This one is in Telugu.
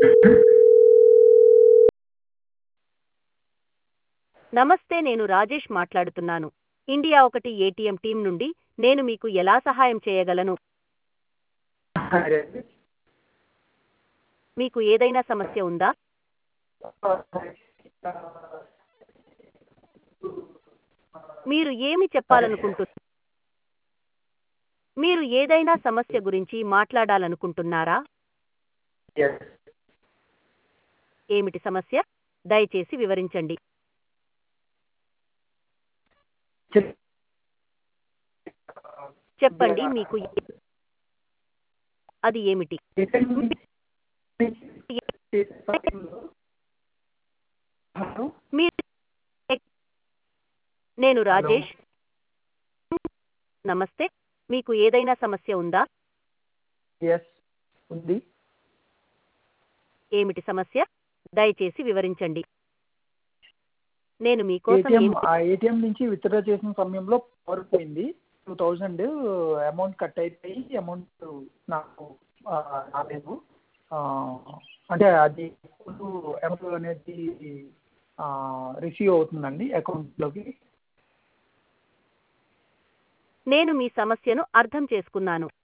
నమస్తే నేను రాజేష్ మాట్లాడుతున్నాను ఇండియా ఒకటి ఏటీఎం టీం నుండి నేను మీకు ఎలా సహాయం చేయగలను మీకు ఏదైనా సమస్య ఉందా మీరు ఏమి చెప్పాలనుకుంటున్నారు మీరు ఏదైనా సమస్య గురించి మాట్లాడాలనుకుంటున్నారా ఏమిటి సమస్య దయచేసి వివరించండి చెప్పండి మీకు ఏ- అది ఏమిటి హలో మీరు నేను రాజేష్ నమస్తే మీకు ఏదైనా సమస్య ఉందా ఎస్ ఉంది ఏమిటి సమస్య దయచేసి వివరించండి నేను మీకోసం ఏటీఎం ఏమి ఆ ఏటీఎం నుంచి విత్డ్రా చేసిన సమయంలో పవర్ పోయింది టూ థౌజండ్ అమౌంట్ కట్ అయిపోయి అమౌంట్ నాకు ఆ, రాలేదు ఆ, అంటే అది అమౌంట్ అనేది రిసీవ్ అవుతుందండి అకౌంట్లోకి నేను మీ సమస్యను అర్థం చేసుకున్నాను